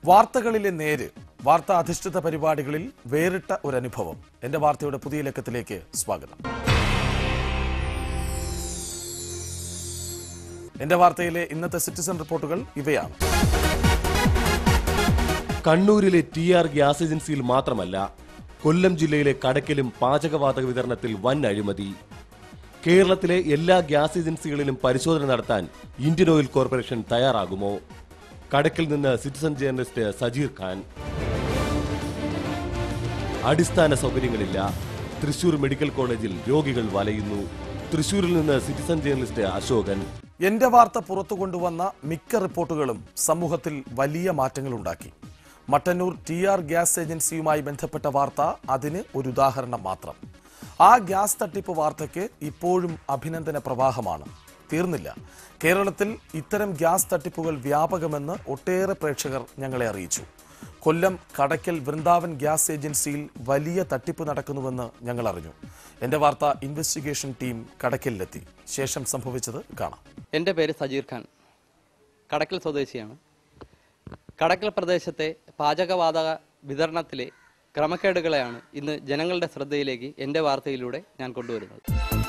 വാർത്തകളിലെ നേര് വാർത്താ അധിഷ്ഠിത പരിപാടികളിൽ വേറിട്ട ഒരു അനുഭവം എന്റെ വാർത്തയുടെ പുതിയ ലക്കത്തിലേക്ക് സ്വാഗതം എന്റെ വാർത്തയിലെ ഇന്നത്തെ സിറ്റിസൺ റിപ്പോർട്ടുകൾ ഇവയാണ് കണ്ണൂരിലെ ടി ആർ ഗ്യാസ് ഏജൻസിയിൽ മാത്രമല്ല കൊല്ലം ജില്ലയിലെ കടക്കലും പാചകവാതക വിതരണത്തിൽ വൻ അഴിമതി കേരളത്തിലെ എല്ലാ ഗ്യാസ് ഏജൻസികളിലും പരിശോധന നടത്താൻ ഇന്ത്യൻ ഓയിൽ കോർപ്പറേഷൻ തയ്യാറാകുമോ കടക്കിൽ നിന്ന് സിറ്റിസൺ ജേർണലിസ്റ്റ് സജീർ ഖാൻ അടിസ്ഥാന സൗകര്യങ്ങളില്ല തൃശൂർ മെഡിക്കൽ കോളേജിൽ രോഗികൾ വലയുന്നു തൃശൂരിൽ നിന്ന് സിറ്റിസൺ ജേർണലിസ്റ്റ് അശോകൻ എന്റെ വാർത്ത പുറത്തു കൊണ്ടുവന്ന മിക്ക റിപ്പോർട്ടുകളും സമൂഹത്തിൽ വലിയ മാറ്റങ്ങൾ ഉണ്ടാക്കി മട്ടന്നൂർ ടി ആർ ഗ്യാസ് ഏജൻസിയുമായി ബന്ധപ്പെട്ട വാർത്ത അതിന് ഒരു ഉദാഹരണം മാത്രം ആ ഗ്യാസ് തട്ടിപ്പ് വാർത്തയ്ക്ക് ഇപ്പോഴും അഭിനന്ദന പ്രവാഹമാണ് തീർന്നില്ല കേരളത്തിൽ ഇത്തരം ഗ്യാസ് തട്ടിപ്പുകൾ വ്യാപകമെന്ന് ഒട്ടേറെ പ്രേക്ഷകർ ഞങ്ങളെ അറിയിച്ചു കൊല്ലം കടയ്ക്കൽ വൃന്ദാവൻ ഗ്യാസ് ഏജൻസിയിൽ വലിയ തട്ടിപ്പ് നടക്കുന്നുവെന്ന് ഞങ്ങൾ അറിഞ്ഞു എന്റെ വാർത്ത ഇൻവെസ്റ്റിഗേഷൻ ടീം കടയ്ക്കലിലെത്തി ശേഷം സംഭവിച്ചത് കാണാം എൻ്റെ പേര് സജീർ ഖാൻ കടക്കൽ സ്വദേശിയാണ് കടക്കൽ പ്രദേശത്തെ പാചകവാതക വിതരണത്തിലെ ക്രമക്കേടുകളെയാണ് ഇന്ന് ജനങ്ങളുടെ ശ്രദ്ധയിലേക്ക് എൻ്റെ വാർത്തയിലൂടെ ഞാൻ കൊണ്ടുവരുന്നത്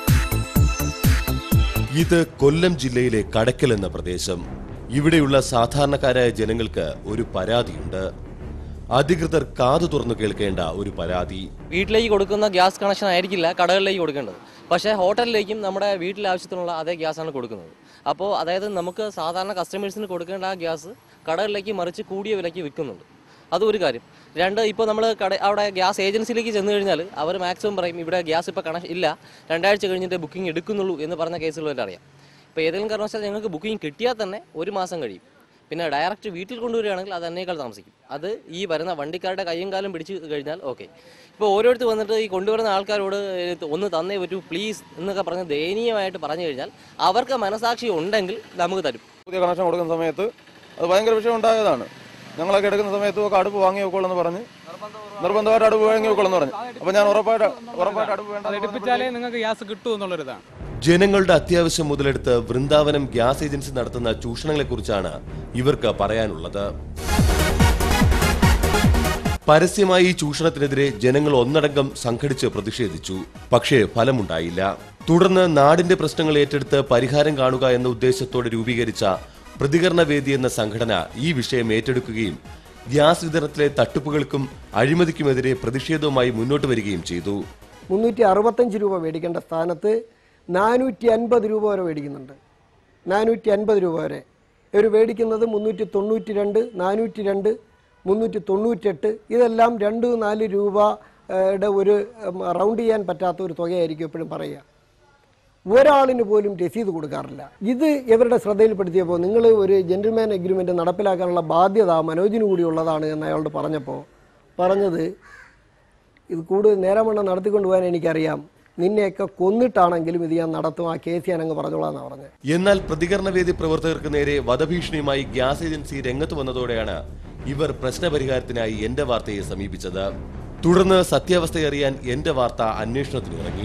ഇത് കൊല്ലം ജില്ലയിലെ കടക്കൽ എന്ന പ്രദേശം ഇവിടെയുള്ള സാധാരണക്കാരായ ജനങ്ങൾക്ക് ഒരു പരാതിയുണ്ട് അധികൃതർ കാതു തുറന്നു കേൾക്കേണ്ട ഒരു പരാതി വീട്ടിലേക്ക് കൊടുക്കുന്ന ഗ്യാസ് കണക്ഷൻ ആയിരിക്കില്ല കടകളിലേക്ക് കൊടുക്കേണ്ടത് പക്ഷേ ഹോട്ടലിലേക്കും നമ്മുടെ വീട്ടിലെ ആവശ്യത്തിനുള്ള അതേ ഗ്യാസാണ് കൊടുക്കുന്നത് അപ്പോൾ അതായത് നമുക്ക് സാധാരണ കസ്റ്റമേഴ്സിന് കൊടുക്കേണ്ട ആ ഗ്യാസ് കടകളിലേക്ക് മറിച്ച് കൂടിയ വിലയ്ക്ക് വിൽക്കുന്നുണ്ട് അതൊരു കാര്യം രണ്ട് ഇപ്പോൾ നമ്മൾ കട അവിടെ ഗ്യാസ് ഏജൻസിയിലേക്ക് ചെന്ന് കഴിഞ്ഞാൽ അവർ മാക്സിമം പറയും ഇവിടെ ഗ്യാസ് ഇപ്പോൾ കണക്ഷൻ ഇല്ല രണ്ടാഴ്ച കഴിഞ്ഞിട്ട് ബുക്കിംഗ് എടുക്കുന്നുള്ളൂ എന്ന് പറഞ്ഞ കേസുകളെല്ലാം അറിയാം ഇപ്പോൾ ഏതെങ്കിലും കാരണവശാൽ ഞങ്ങൾക്ക് ബുക്കിംഗ് കിട്ടിയാൽ തന്നെ ഒരു മാസം കഴിയും പിന്നെ ഡയറക്റ്റ് വീട്ടിൽ കൊണ്ടുവരികയാണെങ്കിൽ അത് എന്നേക്കാൾ താമസിക്കും അത് ഈ വരുന്ന വണ്ടിക്കാരുടെ കയ്യും കാലം പിടിച്ചു കഴിഞ്ഞാൽ ഓക്കെ ഇപ്പോൾ ഓരോരുത്തർ വന്നിട്ട് ഈ കൊണ്ടുവരുന്ന ആൾക്കാരോട് ഇത് ഒന്ന് തന്നേ പറ്റൂ പ്ലീസ് എന്നൊക്കെ പറഞ്ഞ് ദയനീയമായിട്ട് പറഞ്ഞു കഴിഞ്ഞാൽ അവർക്ക് മനസാക്ഷി ഉണ്ടെങ്കിൽ നമുക്ക് തരും പുതിയ കണക്ഷൻ കൊടുക്കുന്ന സമയത്ത് അത് ഭയങ്കര വിഷയം ഉണ്ടായതാണ് ഞങ്ങളൊക്കെ എടുക്കുന്ന സമയത്ത് ഒക്കെ അടുപ്പ് വാങ്ങി വെക്കോളെന്ന് പറഞ്ഞ് നിർബന്ധമായിട്ട് അടുപ്പ് വാങ്ങി വെക്കോളെന്ന് പറഞ്ഞു അപ്പൊ ഞാൻ ഉറപ്പായിട്ട് ഉറപ്പായിട്ട് അടുപ്പ് വേണ്ട അത് എടുപ്പിച്ചാലേ നിങ്ങൾക്ക് ഗ്യാസ് കിട്ടൂ എന്നുള്ളൊരിതാണ് ജനങ്ങളുടെ അത്യാവശ്യം മുതലെടുത്ത് വൃന്ദാവനം ഗ്യാസ് ഏജൻസി നടത്തുന്ന ചൂഷണങ്ങളെക്കുറിച്ചാണ് ഇവർക്ക് പറയാനുള്ളത് പരസ്യമായി ഈ ചൂഷണത്തിനെതിരെ ജനങ്ങൾ ഒന്നടങ്കം സംഘടിച്ച് പ്രതിഷേധിച്ചു പക്ഷേ ഫലമുണ്ടായില്ല തുടർന്ന് നാടിന്റെ പ്രശ്നങ്ങൾ ഏറ്റെടുത്ത് പരിഹാരം കാണുക എന്ന ഉദ്ദേശത്തോടെ രൂപീകരിച്ച പ്രതികരണ വേദി എന്ന സംഘടന ഈ വിഷയം ഏറ്റെടുക്കുകയും ഗ്യാസ് വിതരണത്തിലെ തട്ടിപ്പുകൾക്കും അഴിമതിക്കുമെതിരെ പ്രതിഷേധവുമായി മുന്നോട്ട് വരികയും ചെയ്തു മുന്നൂറ്റി അറുപത്തഞ്ച് രൂപ മേടിക്കേണ്ട സ്ഥാനത്ത് നാനൂറ്റി അൻപത് രൂപ വരെ മേടിക്കുന്നുണ്ട് നാനൂറ്റി അൻപത് രൂപ വരെ ഇവർ മേടിക്കുന്നത് മുന്നൂറ്റി തൊണ്ണൂറ്റി രണ്ട് നാനൂറ്റി രണ്ട് മുന്നൂറ്റി തൊണ്ണൂറ്റെട്ട് ഇതെല്ലാം രണ്ട് നാല് രൂപയുടെ ഒരു ഉം, റൗണ്ട് ചെയ്യാൻ പറ്റാത്ത ഒരു തുകയായിരിക്കും എപ്പോഴും പറയുക ഒരാളിന് പോലും രസീത് കൊടുക്കാറില്ല ഇത് ഇവരുടെ ശ്രദ്ധയിൽപ്പെടുത്തിയപ്പോൾ നിങ്ങൾ ഒരു ജെന്റിൽമാൻ എഗ്രിമെൻ്റ് നടപ്പിലാക്കാനുള്ള ബാധ്യത മനോജിന് കൂടി ഉള്ളതാണ് എന്ന് അയാളോട് പറഞ്ഞപ്പോൾ പറഞ്ഞത് ഇത് കൂടുതൽ നേരമണ്ണം നടത്തിക്കൊണ്ട് പോകാൻ എനിക്കറിയാം നിന്നെയൊക്കെ കൊന്നിട്ടാണെങ്കിലും ഇത് ഞാൻ നടത്തും ആ കേസ് ഞാൻ അങ്ങ് പറഞ്ഞോളാം എന്നാണ് പറഞ്ഞത് എന്നാൽ പ്രതികരണവേദി പ്രവർത്തകർക്ക് നേരെ വധഭീഷണിയുമായി ഗ്യാസ് ഏജൻസി രംഗത്ത് വന്നതോടെയാണ് ഇവർ പ്രശ്നപരിഹാരത്തിനായി എന്റെ വാർത്തയെ സമീപിച്ചത് തുടർന്ന് സത്യാവസ്ഥയറിയാൻ എന്റെ വാർത്ത അന്വേഷണത്തിനിറങ്ങി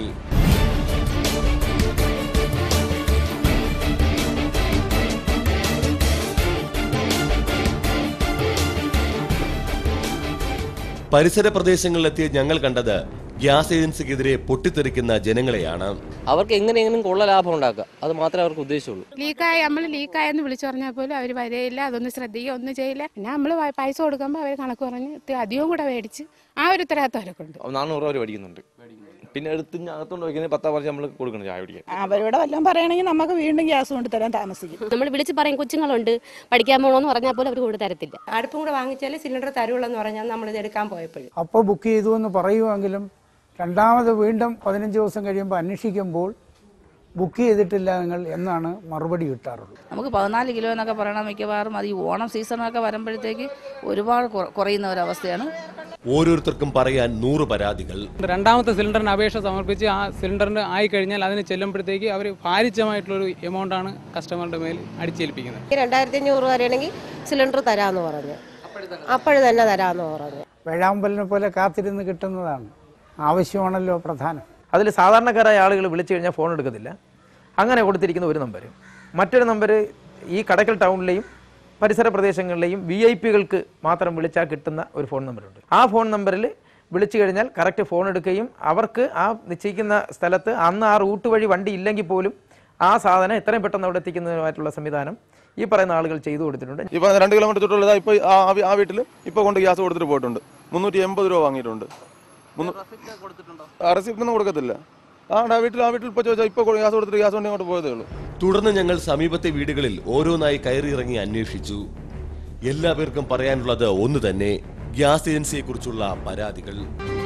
പരിസര പ്രദേശങ്ങളിലെത്തിയ ഞങ്ങൾ കണ്ടത് ഗ്യാസ് ഏജൻസിക്കെതിരെ പൊട്ടിത്തെറിക്കുന്ന ജനങ്ങളെയാണ് അവർക്ക് എങ്ങനെയെങ്കിലും കൊള്ള ലാഭം ഉണ്ടാക്കുക അത് മാത്രമേ അവർക്ക് ഉദ്ദേശമുള്ളൂ ലീക്കായി നമ്മൾ ലീക്കായെന്ന് വിളിച്ചു പറഞ്ഞാൽ പോലും അവർ വരികയില്ല അതൊന്നും ശ്രദ്ധിക്കുക ഒന്നും ചെയ്യില്ല പിന്നെ നമ്മൾ പൈസ കൊടുക്കുമ്പോൾ അവർ കണക്ക് പറഞ്ഞ് ഇത്തിരി അധികവും കൂടെ മേടിച്ച് ആ ഒരു ഉത്തരവാദിത്തം അവരൊക്കെ ഉണ്ട് നാനൂറ് രൂപ മേടിക്കുന്നുണ്ട് പിന്നെ എടുത്ത് അകത്തോണ്ട് വയ്ക്കുന്നത് പത്താ പറിച്ച് നമ്മൾ കൊടുക്കണം ചായ കുടിക്കാൻ അവരോട് വല്ലതും പറയണമെങ്കിൽ നമുക്ക് വീണ്ടും ഗ്യാസ് കൊണ്ട് തരാൻ താമസിക്കും നമ്മൾ വിളിച്ച് പറയും കൊച്ചുങ്ങളുണ്ട് പഠിക്കാൻ പോകണമെന്ന് പറഞ്ഞാൽ പോലും അവർ കൊണ്ട് തരത്തില്ല അടുപ്പും കൂടെ വാങ്ങിച്ചാൽ സിലിണ്ടർ തരുള്ളൂ എന്ന് പറഞ്ഞാൽ നമ്മൾ ഇത് എടുക്കാൻ പോയപ്പോഴും അപ്പോൾ ബുക്ക് ചെയ്തു എന്ന് പറയുമെങ്കിലും രണ്ടാമത് വീണ്ടും പതിനഞ്ച് ദിവസം കഴിയുമ്പോൾ അന്വേഷിക്കുമ്പോൾ ബുക്ക് ചെയ്തിട്ടില്ല നിങ്ങൾ എന്നാണ് മറുപടി കിട്ടാറുള്ളത് നമുക്ക് പതിനാല് കിലോ എന്നൊക്കെ പറയണം മിക്കവാറും അത് ഈ ഓണം സീസണൊക്കെ വരുമ്പോഴത്തേക്ക് ഒരുപാട് കുറ- കുറയുന്ന ഒരവസ്ഥയാണ് ഓരോരുത്തർക്കും പറയാൻ നൂറ് പരാതികൾ രണ്ടാമത്തെ സിലിണ്ടറിന് അപേക്ഷ സമർപ്പിച്ച് ആ സിലിണ്ടറിന് ആയി കഴിഞ്ഞാൽ അതിന് ചെല്ലുമ്പോഴത്തേക്ക് അവർ ഭാരിച്ചമായിട്ടുള്ളൊരു എമൗണ്ടാണ് കസ്റ്റമറുടെ മേൽ അടിച്ചേൽപ്പിക്കുന്നത് രണ്ടായിരത്തി അഞ്ഞൂറ് വരെയാണെങ്കിൽ സിലിണ്ടർ തരാമെന്ന് പറഞ്ഞു അപ്പോഴും തന്നെ തരാമെന്ന് പറഞ്ഞു വേഴാമ്പലിനെ പോലെ കാത്തിരുന്ന് കിട്ടുന്നതാണ് ആവശ്യമാണല്ലോ പ്രധാനം അതിൽ സാധാരണക്കാരായ ആളുകൾ വിളിച്ചു കഴിഞ്ഞാൽ ഫോൺ എടുക്കത്തില്ല അങ്ങനെ കൊടുത്തിരിക്കുന്ന ഒരു നമ്പർ മറ്റൊരു നമ്പർ ഈ കടക്കൽ ടൗണിലെയും പരിസര പ്രദേശങ്ങളിലെയും വി ഐ പികൾക്ക് മാത്രം വിളിച്ചാൽ കിട്ടുന്ന ഒരു ഫോൺ നമ്പറുണ്ട് ആ ഫോൺ നമ്പറിൽ വിളിച്ചു കഴിഞ്ഞാൽ കറക്റ്റ് ഫോൺ എടുക്കുകയും അവർക്ക് ആ നിശ്ചയിക്കുന്ന സ്ഥലത്ത് അന്ന് ആ റൂട്ട് വഴി വണ്ടി ഇല്ലെങ്കിൽ പോലും ആ സാധനം എത്രയും പെട്ടെന്ന് അവിടെ എത്തിക്കുന്നതിനുമായിട്ടുള്ള സംവിധാനം ഈ പറയുന്ന ആളുകൾ ചെയ്തു കൊടുത്തിട്ടുണ്ട് ഇപ്പൊ രണ്ട് കിലോമീറ്റർ ചുറ്റുള്ളതാ ഇപ്പൊ ആ ആ- ആ വീട്ടിൽ ഇപ്പൊ കൊണ്ട് ഗ്യാസ് കൊടുത്തിട്ട് പോയിട്ടുണ്ട് മുന്നൂറ്റി എൺപത് രൂപ വാങ്ങിയിട്ടുണ്ട് റെസിപ്റ്റ് ഒന്നും കൊടുക്കത്തില്ല ആ ആ വീട്ടിൽ ആ വീട്ടിൽ ഇപ്പൊ ചോദിച്ചാൽ ഇപ്പൊ ഗ്യാസ് കൊടുത്തിട്ട് ഗ്യാസ് കൊണ്ട് ഇങ്ങോട്ട് പോയതേ ഉള്ളൂ തുടർന്ന് ഞങ്ങൾ സമീപത്തെ വീടുകളിൽ ഓരോന്നായി കയറിയിറങ്ങി അന്വേഷിച്ചു എല്ലാ പേർക്കും പറയാനുള്ളത് ഒന്ന് തന്നെ ഗ്യാസ് ഏജൻസിയെക്കുറിച്ചുള്ള പരാതികൾ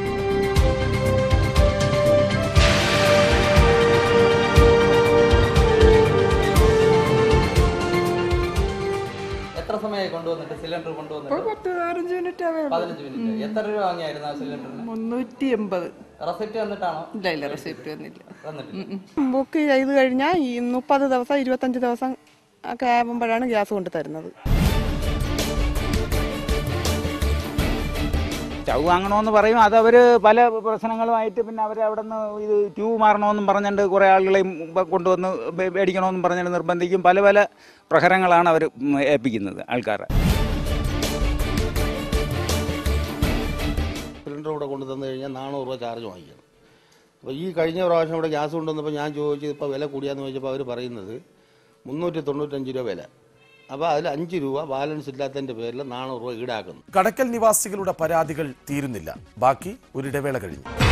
എത്ര സമയമായി കൊണ്ടുവന്നിട്ട് സിലിണ്ടർ കൊണ്ടുവന്നിട്ട് പത്ത് പതിനഞ്ച് മിനിറ്റ് ആവേ ഉള്ളൂ. പതിനഞ്ച് മിനിറ്റ് എത്ര രൂപ വാങ്ങിയായിരുന്നു ആ സിലിണ്ടറിന് മുന്നൂറ്റി എൺപത് റെസിപ്റ്റ് വന്നിട്ടാണോ ഇല്ല ഇല്ല റെസിപ്റ്റ് വന്നില്ല വന്നിട്ടില്ല ബുക്ക് ചെയ്ത് കഴിഞ്ഞാൽ ഈ മുപ്പത് ദിവസം ഇരുപത്തഞ്ച് ദിവസം ഒക്കെ ആകുമ്പോഴാണ് ഗ്യാസ് കൊണ്ട് തരുന്നത് സ്റ്റൗ വാങ്ങണമെന്ന് പറയും അത് അവർ പല പ്രശ്നങ്ങളുമായിട്ട് പിന്നെ അവർ അവിടെ നിന്ന് ഇത് ട്യൂബ് മാറണമെന്നും പറഞ്ഞുകൊണ്ട് കുറേ ആളുകളെയും ബ- കൊണ്ടുവന്ന് ബേ- മേടിക്കണമെന്നും പറഞ്ഞുകൊണ്ട് നിർബന്ധിക്കും പല പല പ്രഹരങ്ങളാണ് അവർ ഏൽപ്പിക്കുന്നത് ആൾക്കാരെ സിലിണ്ടർ ഇവിടെ കൊണ്ടു തന്നു കഴിഞ്ഞാൽ നാനൂറ് രൂപ ചാർജ് വാങ്ങിക്കണം അപ്പോൾ ഈ കഴിഞ്ഞ പ്രാവശ്യം ഇവിടെ ഗ്യാസ് കൊണ്ടുവന്നപ്പോൾ ഞാൻ ചോദിച്ചു ഇപ്പോൾ വില കൂടിയാന്ന് ചോദിച്ചപ്പോൾ അവർ പറയുന്നത് മുന്നൂറ്റി തൊണ്ണൂറ്റഞ്ച് രൂപ വില അപ്പോൾ അതിൽ അഞ്ച് രൂപ ബാലൻസ് ഇല്ലാത്തതിൻ്റെ പേരിൽ നാനൂറ് രൂപ ഈടാക്കുന്നു കടക്കൽ നിവാസികളുടെ പരാതികൾ തീരുന്നില്ല ബാക്കി ഒരിടവേള കഴിഞ്ഞു